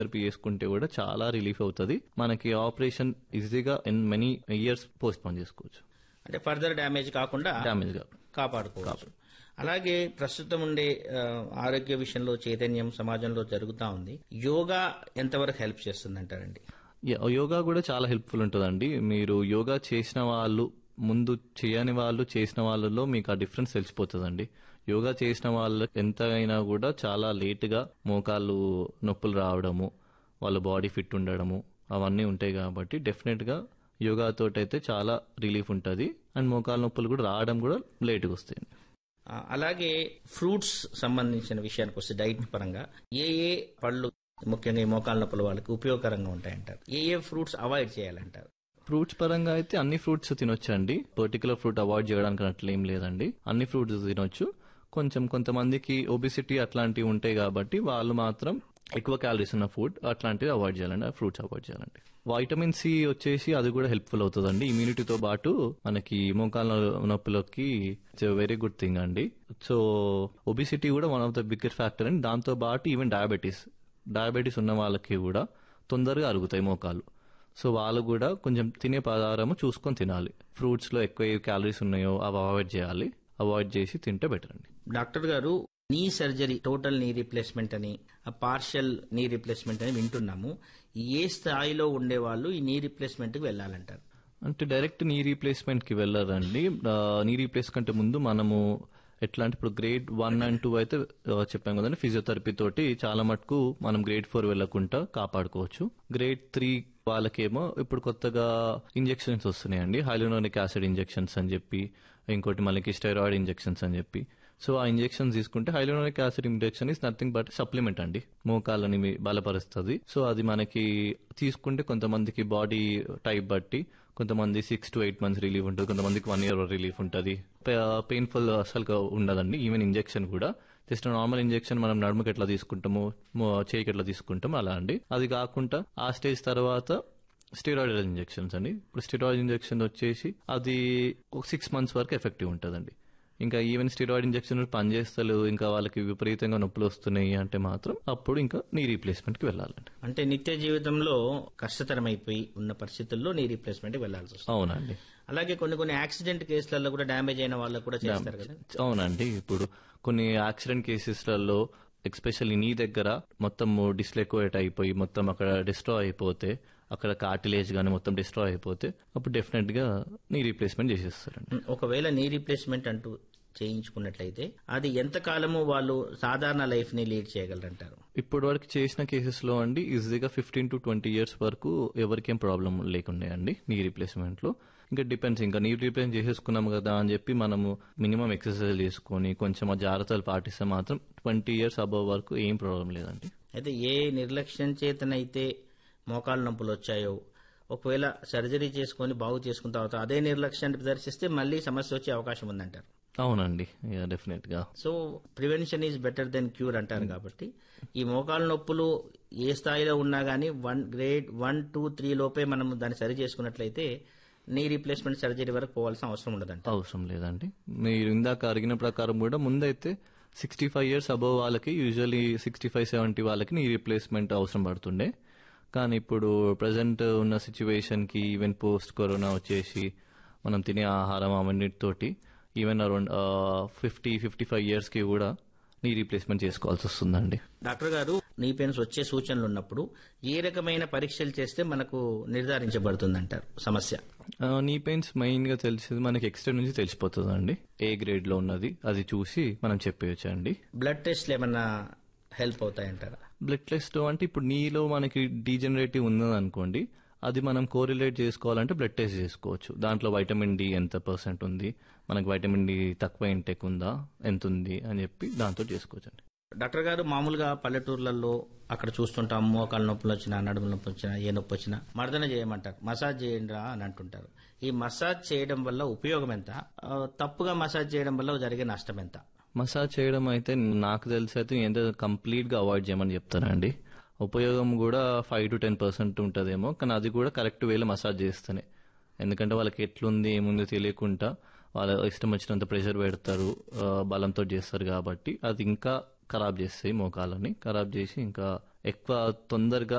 therapy చేసుకుంటే కూడా చాలా రిలీఫ్ అవుతుంది మనకి ఆపరేషన్ ఈజీగా in many years postpone చేసుకోవచ్చు అంటే ఫర్దర్ డ్యామేజ్ కాకుండా డ్యామేజ్ గా కాపాడుకోవచ్చు అలాగే ప్రస్తుతం ఉండే ఆ, ఆరోగ్య విషయంలో చైతన్యం సమాజంలో జరుగుతా ఉంది యోగా ఎంతవరకు హెల్ప్ చేస్తుంది అంటారండి యా, యోగా కూడా చాలా హెల్ప్ఫుల్ ఉంటుందండి మీరు యోగా చేసిన వాళ్ళు ముందు చేయని వాళ్ళు చేసిన వాళ్ళలో మీకు ఆ డిఫరెన్స్ తెలిసిపోతుందండి యోగా చేసిన వాళ్ళు ఎంత అయినా కూడా చాలా లేటుగా మోకాళ్ళు నొప్పులు రావడము వాళ్ళ బాడీ ఫిట్ ఉండడము అవన్నీ ఉంటాయి కాబట్టి డెఫినెట్ గా యోగాతో అయితే చాలా రిలీఫ్ ఉంటుంది అండ్ మోకాళ్ళ నొప్పులు కూడా రావడం కూడా లేటుగా వస్తాయి ఆ, అలాగే ఫ్రూట్స్ సంబంధించిన విషయానికి వస్తే డైట్ పరంగా ఏ ఏ పళ్ళు ముఖ్యంగా ఈ మోకాళ్ళ నొప్పుల వాళ్ళకి ఉపయోగకరంగా ఉంటాయంటారు ఏ ఏ ఫ్రూట్స్ అవాయిడ్ చేయాలంటారు ఫ్రూట్స్ పరంగా అయితే అన్ని ఫ్రూట్స్ తినొచ్చండి పర్టికులర్ ఫ్రూట్ అవాయిడ్ చేయడానికి అట్లా ఏం లేదండి అన్ని ఫ్రూట్స్ తినొచ్చు కొంచెం కొంతమందికి ఒబిసిటీ అట్లాంటివి ఉంటాయి కాబట్టి వాళ్ళు మాత్రం ఎక్కువ క్యాలరీస్ ఉన్న ఫుడ్ అట్లాంటివి అవాయిడ్ చేయాలండి ఆ ఫ్రూట్స్ అవాయిడ్ చేయాలండి వైటమిన్ సి వచ్చేసి అది కూడా హెల్ప్ఫుల్ అవుతుందండి ఇమ్యూనిటీతో పాటు మనకి మోకాళ్ళ నొప్పులకి ఇట్స్ వెరీ గుడ్ థింగ్ అండి సో ఒబిసిటీ కూడా one of the biggest factor అండి దాంతో పాటు ఈవెన్ డయాబెటీస్ డయాబెటీస్ ఉన్న వాళ్ళకి కూడా తొందరగా అరుగుతాయి మోకాలు సో వాళ్ళు కూడా కొంచెం తినే పదార్థము చూసుకొని తినాలి ఫ్రూట్స్ లో ఎక్కువ ఏ క్యాలరీస్ ఉన్నాయో అవి అవాయిడ్ చేయాలి అవాయిడ్ చేసి తింటే బెటర్ అండి డాక్టర్ గారు knee surgery total knee replacement అని పార్షల్ నీ రీప్లేస్మెంట్ అని వింటున్నాము ఏ స్థాయిలో ఉండే వాళ్ళు ఈ నీ రీప్లేస్మెంట్ కి వెళ్ళాలంటారు అంటే డైరెక్ట్ నీ రీప్లేస్మెంట్ కి వెళ్ళరండి ఆ, నీ రీప్లేస్ కంటే ముందు మనము ఎట్లా అంటే ఇప్పుడు గ్రేడ్ వన్ అండ్ టూ అయితే ఆ, చెప్పాం కదండి ఫిజియోథెరపీ తోటి చాలా మటుకు మనం గ్రేడ్ ఫోర్ వెళ్ళకుండా కాపాడుకోవచ్చు గ్రేడ్ త్రీ వాళ్ళకేమో ఇప్పుడు కొత్తగా ఇంజెక్షన్స్ వస్తున్నాయండి హైలోనోనిక్ యాసిడ్ ఇంజెక్షన్స్ అని చెప్పి ఇంకోటి మనకి స్టెరాయిడ్ ఇంజెక్షన్స్ అని చెప్పి సో ఆ ఇంజెక్షన్స్ తీసుకుంటే hyaluronic acid injection is nothing but supplement అండి మోకాళ్ళని మీ- బలపరుస్తుంది సో అది మనకి తీసుకుంటే కొంతమందికి బాడీ టైప్ బట్టి కొంతమంది six to eight months relief ఉంటుంది కొంతమందికి వన్ ఇయర్ రిలీఫ్ ఉంటుంది పెయిన్ఫుల్ అసలు ఉండదండి ఈవెన్ ఇంజెక్షన్ కూడా జస్ట్ నార్మల్ ఇంజెక్షన్ మనం నడుముకి ఎట్లా తీసుకుంటాము మో- చేయికి ఎట్లా తీసుకుంటాము అలా అండి అది కాకుండా ఆ స్టేజ్ తర్వాత స్టెరాయిడ్ ఇంజెక్షన్స్ అండి ఇప్పుడు స్టెరాయిడ్ ఇంజెక్షన్ వచ్చేసి అది ఒక సిక్స్ మంత్స్ వరకు ఎఫెక్టివ్ ఉంటుందండి ఇంకా ఈవెన్ స్టెరాయిడ్ ఇంజెక్షన్ పనిచేస్తలేదు ఇంకా వాళ్ళకి విపరీతంగా నొప్పులు వస్తున్నాయి అంటే మాత్రం అప్పుడు ఇంకా నీ రీప్లేస్మెంట్ కి వెళ్ళాలండి అంటే నిత్య జీవితంలో కష్టతరమైపోయి ఉన్న పరిస్థితుల్లో నీ రీప్లేస్మెంట్ కి వెళ్లాల్సి వస్తుంది అవునండి అలాగే కొన్ని కొన్ని యాక్సిడెంట్ కేసులలో కూడా డ్యామేజ్ అయిన వాళ్ళకు కూడా చేస్తారు కదా అవునండి ఇప్పుడు కొన్ని యాక్సిడెంట్ కేసెస్లలో ఎక్స్పెషల్లీ నీ దగ్గర మొత్తం డిస్లెక్వేట్ అయిపోయి మొత్తం అక్కడ డిస్ట్రాయ్ అయిపోతే అక్కడ కార్టిలేజ్ గానీ మొత్తం డిస్ట్రాయ్ అయిపోతే అప్పుడు డెఫినెట్ గా నీ రీప్లేస్మెంట్ చేసేస్తారండి ఒకవేళ నీ రీప్లేస్మెంట్ అంటూ చేయించుకున్నట్లయితే అది ఎంత కాలము వాళ్ళు సాధారణ లైఫ్ ని లీడ్ చేయగలరంటారు ఇప్పటి వరకు చేసిన కేసెస్ లో అండి ఈజీగా ఫిఫ్టీన్ టు ట్వంటీ ఇయర్స్ వరకు ఎవరికేం ప్రాబ్లం లేకుండే అండి నీ రీప్లేస్మెంట్ లో ఇంకా డిపెండ్స్ ఇంకా నీ రీప్లేస్ చేసేసుకున్నాం కదా అని చెప్పి మనము మినిమం ఎక్సర్సైజ్ చేసుకొని కొంచెం ఆ జాగ్రత్తలు పాటిస్తే మాత్రం ట్వంటీ ఇయర్స్ అబవ్ వరకు ఏం ప్రాబ్లం లేదండి అయితే ఏ నిర్లక్ష్యం చేతనైతే మోకాలు నొప్పులు వచ్చాయో ఒకవేళ సర్జరీ చేసుకొని బాగు చేసుకున్న తర్వాత అదే నిర్లక్ష్యాన్ని ప్రదర్శిస్తే మళ్ళీ సమస్య వచ్చే అవకాశం ఉందంటారు అవునండి డెఫినెట్ గా so prevention is better than cure అంటారు కాబట్టి ఈ మోకాలు నొప్పులు ఏ స్థాయిలో ఉన్నా గానీ one grade one two three లోపే మనం దాన్ని సరి చేసుకున్నట్లయితే నీ రీప్లేస్మెంట్ సర్జరీ వరకు పోవాల్సిన అవసరం ఉండదంట అవసరం లేదండి మీరు ఇందాక అడిగిన ప్రకారం కూడా ముందైతే సిక్స్టీ ఫైవ్ ఇయర్స్ అబవ్ వాళ్ళకి యూజువల్లీ సిక్స్టీ ఫైవ్ సెవెంటీ వాళ్ళకి నీ రీప్లేస్మెంట్ అవసరం పడుతుండే కానీ ఇప్పుడు ప్రజెంట్ ఉన్న సిచ్యువేషన్ కి ఈవెన్ పోస్ట్ కరోనా వచ్చేసి మనం తినే ఆహారం అవన్నిటితోటి even around fifty fifty five years కి కూడా నీ రీప్లేస్మెంట్ చేసుకోవాల్సి వస్తుందండి డాక్టర్ గారు నీ పెయిన్స్ వచ్చే సూచనలు ఉన్నప్పుడు ఏ రకమైన పరీక్షలు చేస్తే మనకు నిర్ధారించబడుతుందంటారు సమస్య ఆ, నీ పెయిన్స్ మెయిన్ గా తెలిసేది మనకి ఎక్స్ట్రా నుంచి తెలిసిపోతుందండి ఏ గ్రేడ్ లో ఉన్నది అది చూసి మనం చెప్పేయచ్చు అండి బ్లడ్ టెస్ట్లు ఏమన్నా హెల్ప్ అవుతాయంటారా బ్లడ్ టెస్ట్ అంటే ఇప్పుడు నీలో మనకి డీజనరేటివ్ ఉన్నది అనుకోండి అది మనం కోరిలేట్ చేసుకోవాలంటే బ్లడ్ టెస్ట్ చేసుకోవచ్చు దాంట్లో వైటమిన్ డి ఎంత పర్సెంట్ ఉంది మనకి వైటమిన్ డి తక్కువ ఇంటెక్ ఉందా ఎంత ఉంది అని చెప్పి దాంతో చేసుకోవచ్చు అండి డాక్టర్ గారు మామూలుగా పల్లెటూర్లలో అక్కడ చూస్తుంటాం మోకాలు నొప్పులు వచ్చినా నడుము నొప్పి వచ్చినా ఏ నొప్పి వచ్చినా మర్దన చేయమంటారు మసాజ్ చేయండి రా అని అంటుంటారు ఈ మసాజ్ చేయడం వల్ల ఉపయోగం ఎంత ఆ, తప్పుగా మసాజ్ చేయడం వల్ల జరిగే నష్టం ఎంత మసాజ్ చేయడం అయితే నాకు తెలిసి అయితే ఎంత కంప్లీట్ గా అవాయిడ్ చేయమని చెప్తానండి ఉపయోగం కూడా ఫైవ్ టు టెన్ పర్సెంట్ ఉంటుందేమో కానీ అది కూడా కరెక్ట్ వేలో మసాజ్ చేస్తేనే ఎందుకంటే వాళ్ళకి ఎట్లుంది ఏముంది తెలియకుండా వాళ్ళ ఇష్టం వచ్చినంత ప్రెషర్ పెడతారు ఆ, బలంతో చేస్తారు కాబట్టి అది ఇంకా ఖరాబ్ చేస్తాయి మోకాలని ఖరాబ్ చేసి ఇంకా ఎక్కువ తొందరగా